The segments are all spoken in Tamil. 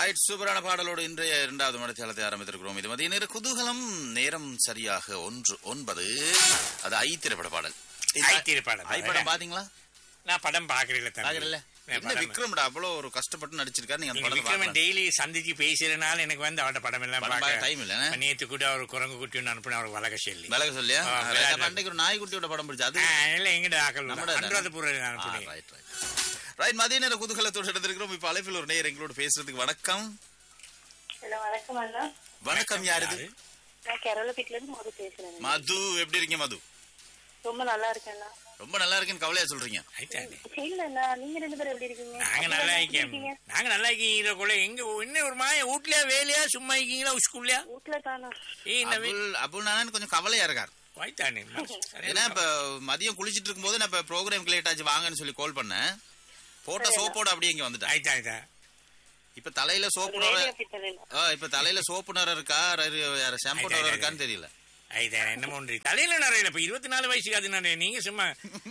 ரைட் சூப்பரான பாடலோடு இன்றைய இரண்டாவது மணித்தியாலத்தை ஆரம்பித்திருக்கிறோம் இது மதிய நேர குதூகலம் நேரம் சரியாக ஒன்று ஒன்பது அது ஐ திரைப்பட பாடல் ஐ திரைப்படம். ஐ படம் பாத்தீங்களா நான் படம் பாக்குறேன் பாக்கறல என்ன விக்ரம்டா அவ்வளவு ஒரு கஷ்டப்பட்டு நடிச்சிருக்காரு நீங்க அந்த படத்தை விக்ரமன் பார்க்கலாம். டெய்லி சந்திச்சு பேசுறதுனால எனக்கு வந்து அவட படம் எல்லாம் படம் பார்க்க பார்க்க time இல்ல, என்ன? நேத்து கூட ஒரு குரங்கு குட்டி ஒன்று அனுப்பின அவர் வளக சொல்லி விலக சொல்லியா ஆ, ரைட், விளையாடு. அப்ப அன்னைக்கு ஒரு நாய்க்குட்டியோட படம் பிடிச்சா அது இல்ல எங்கட ஆக்கள் நம்மட அனுராதபுரம் அனுப்பினேன் ரைட் ரைட் ரைட் மதிய நேர குதூகலத்தோடு எடுத்திருக்கிறோம் இப்ப அழைப்பில் ஒரு நேயர் எங்களோட பேசுறதுக்கு வணக்கம் ஹலோ வணக்கம் அண்ணா வணக்கம் யார் இது நான் கேரளப்பேட்டில இருந்து மது பேசுறேன் மது எப்படி இருக்கீங்க மது ரொம்ப நல்லா இருக்கேண்ணா ரொம்ப நல்லா இருக்குன்னு கவலையா சொல்றீங்க ஆயிட்டானே. இல்லண்ணா நீங்க ரெண்டு பேரும் எப்படி இருக்கீங்க நாங்க நல்லா எப்படி இருக்கேன் இருக்கீங்க? நாங்க நல்லா இருக்கீங்க கூட எங்க என்ன ஒரு மாய வீட்லயா வேலையா சும்மா இருக்கீங்களா ஸ்கூல்லையா வீட்டுல தானா ஏய் இந்த வீ- அபுல் அபுல் நானன் கொஞ்சம் கவலையா இருக்கார் வாய்த்தானே ஏன்னா இப்ப மதியம் குளிச்சிட்டு இருக்கும்போது நான் இப்ப ப்ரோக்ராம் லேட் ஆச்சு வாங்கன்னு சொல்லி கால் பண்ணேன் போட்ட சோப்போட அப்படியே இங்க வந்துட்டேன் ஆயிட்டா ஆயிட்டா இப்ப தலையில சோப்பு நுர ரேடியோ பித்தளை ஆ, இப்ப தலையில சோப்பு நுர இருக்கா ஷாம்பு நுர இருக்கான்னு தெரியல ஆயிட்டா என்ன பண்றீ தலையில நிறைய இப்ப இருபத்தி நாலு வயசுக்கு அது நிறைய நீங்க சும்மா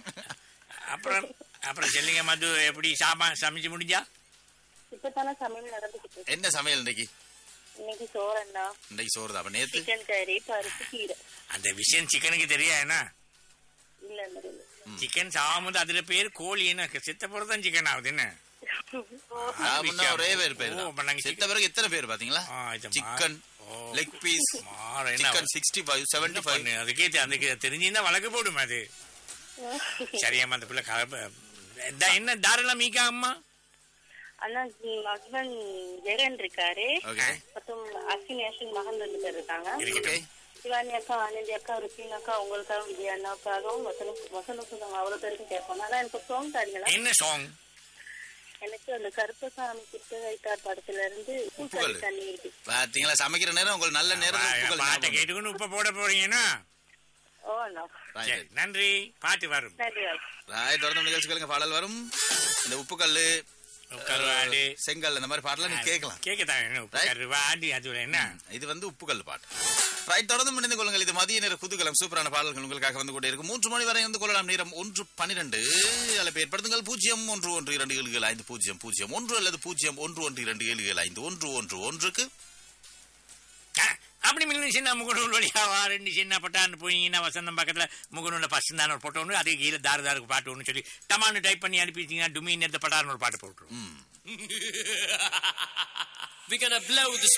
அப்புறம் அப்புறம் சொல்லுங்க மது எப்படி சாமா சமைச்சு முடிஞ்சா இப்பதானே சமையல் நடந்துகிட்டு இருக்கு என்ன சமையல் இன்னைக்கு இன்னைக்கு சோறண்ணா இன்னைக்கு சோறு தான் அப்ப நேத்து சிக்கன் கறி பருப்பு கீரை அந்த விஷயம் சிக்கனுக்கு தெரியா என்ன இல்ல இல்ல இல்ல சிக்கன் சாகும்போது அதுல பேர் கோழி என்ன செத்த பிறதான் சிக்கன் ஆகுது என்ன ஆமுன்னா ஒரே பேர் பேர் ஓ, அப்ப நாங்க செத்த பிறகு எத்தனை பேர் பாத்தீங்களா ஆ, இது மா- சிக்கன் ஓ. லெக் பீஸ் மாற என்ன சிக்கன் சிக்ஸ்டி ஃபைவ் செவன்டி என்ன ஃபைவ் பண்ணு? அதுக்கே தெ- அதுக்கு தெரிஞ்சிருந்தா வழக்கு போடும் அது சரியாம அந்த பிள்ளை கலப்ப இந்த- என்ன தாரெல்லாம் மீக்கா அம்மா அண்ணா ஹஸ்பண்ட் ஜெகன் இருக்காரு ஓகே மற்றும் அஸ்வினி அஸ்வின் மகன் ரெண்டு பேர் இருக்காங்க ஓகே இருக்கட்டும் சிவானி அக்கா ஆனந்தி அக்கா ருக்மின் அக்கா உங்களுக்காகவும் விஜய் அண்ணாவுக்காகவும் வசனம் வசனம் சொன்னாங்க அவ்வளவு பேருக்கும் கேட்போம் ஆனா எனக்கு சாங் தாடிங்களா என்ன சாங் எனக்கு அந்த கருப்பசாமி கிட்ட வைத்தார் படத்துல இருந்து பூசாரி உப்புகள். தண்ணி இருக்கு பாத்தீங்களா சமைக்கிற நேரம் உங்களுக்கு நல்ல நேரம் உப்புகள் பாட்டை ஞாபகம். கேட்டுக்கொண்டு உப்ப போட போறீங்கன்னா ஓ அண்ணா Right. சரி நன்றி பாட்டு வரும் நன்றி ராய் தொடர்ந்து நிகழ்ச்சிகளுங்க பாடல் வரும் இந்த உப்புக்கல்லு கருவாடு செங்கல் இந்த மாதிரி பாடலாம் நீங்க கேட்கலாம் கேக்கத்தான் என்ன உப்பு Right. கருவாடு அது என்ன இது வந்து உப்புக்கல் பாட்டு ரைட் தொடர்ந்து இணைந்து கொள்ளுங்கள் இது மதிய நேர குதூகலம் சூப்பரான பாடல்கள் உங்களுக்காக வந்து கொண்டே இருக்கும் மூன்று மணி வரை இருந்து கொள்ளலாம் நேரம் ஒன்று பன்னிரண்டு அழைப்பு ஏற்படுத்துங்கள் பூஜ்ஜியம் ஒன்று ஒன்று இரண்டு ஏழு ஏழு ஐந்து பூஜ்ஜியம் பூஜ்ஜியம் ஒன்று அல்லது பூஜ்ஜியம் ஒன்று ஒன்று இரண்டு ஏழு ஏழு ஐந்து ஒன்று ஒன்று ஒன்றுக்கு ஆ, அப்படி மில்லு சின்ன முகநூல் வழியாவா ரெண்டு சின்ன பட்டான்னு போனீங்கன்னா வசந்தம் பக்கத்துல முகநூல்ல ஃபர்ஸ்ட் தான் ஒரு போட்டோ ஒன்று அதுக்கு கீழே தாறு தாருக்கு பாட்டு ஒன்று சொல்லி டமான்னு டைப் பண்ணி அனுப்பிட்டீங்கன்னா டுமீன் எடுத்த பட்டான்னு ஒரு பாட்டு போட்டுரும் ம் We're gonna blow the